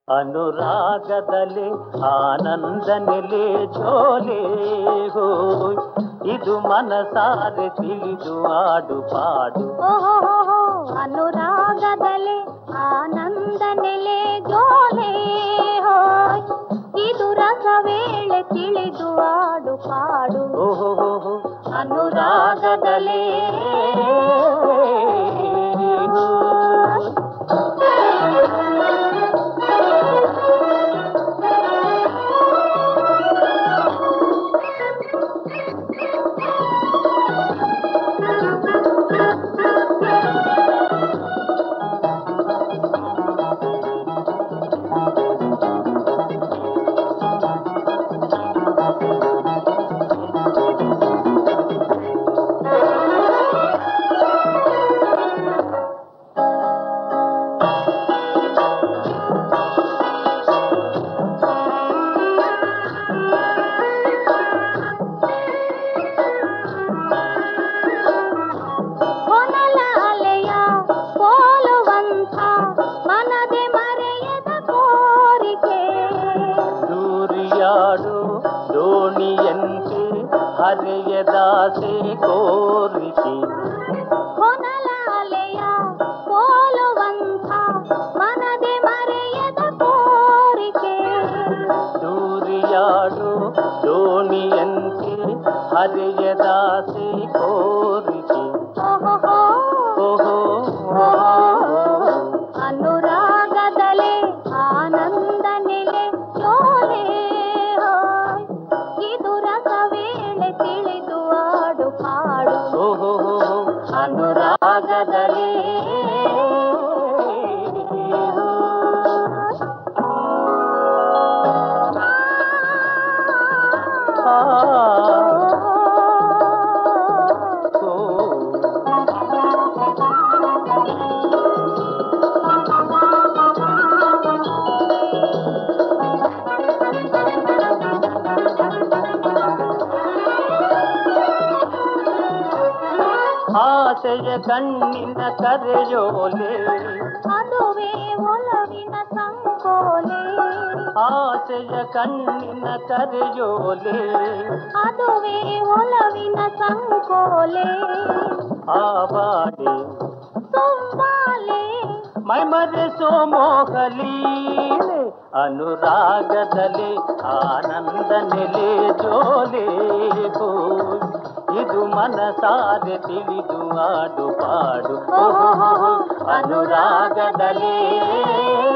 ಅನುರಾಗದಲ್ಲಿ ಆನಂದ ನೆಲೆ ಜೋಲೆ ಹೋಯ್ ಇದು ಮನಸಾರೆ ತಿಳಿದು ಆಡು ಪಾಡು ಓಹೋ ಅನುರಾಗದಲ್ಲಿ ಆನಂದ ನೆಲೆ ಜೋಲೆ ಹೋಯ್ ಇದು ರಸವೇಳೆ ತಿಳಿದು ಆಡು ಪಾಡು ಓಹೋ ಅನುರಾಗದಲ್ಲಿ ಹೊನಲಾಲೆಯ ಹೋಲುವಂಥ ಮನದೆ ಮರೆಯದ ಕೋರಿಕೆ ದೂರಿಯಾಡು ದೋಣಿಯಂತೆ ಹರೆಯದಾಸೆ ಕೋರಿಕೆ ಹೊನಲಾಲೆಯ ಹೋಲುವಂಥ ಮನದೆ ಮರೆಯದ ಕೋರಿಕೆ ದೂರಿಯಾಡು ದೋಣಿಯಂತೆ ಹರೆಯದಾಸೆ ಕೋರಿಕೆ ಓಹೋ ಓಹೋ ಅನುರಾಗದಲೆ ಆನಂದ ನೆಲೆ ಚೋಲೆ ಹೋಯ್. ಇದು ರಸವೇಳೆ ತಿಳಿದು ಆಡು ಪಾಡು ಓಹೋ ಅನುರಾಗದಲ್ಲಿ ಆಸೆಯ ಕಣ್ಣಿನ ಕರೆಯೋಲೆ ಅದುವೇ ಒಲವಿನ ಸಂಕೋಲೆ ಆಸೆಯ ಕಣ್ಣಿನ ಕರೆಯೋಲೆ ಅದುವೇ ಒಲವಿನ ಸಂಕೋಲೆ ಆವಾಡೆ ತುಂಬಾಲೆ ಮೈಮರೆಸೋ ಮೋಹಲೀಲೆ ಅನುರಾಗದಲ್ಲಿ ಆನಂದ ನೆಲೆ ಜೋಲೆ ಹೋಯ್. ಇದು ಮನಸಾರೆ ತಿಳಿದು ಆಡು ಪಾಡು ಓಹೋ ಅನುರಾಗದಲ್ಲಿ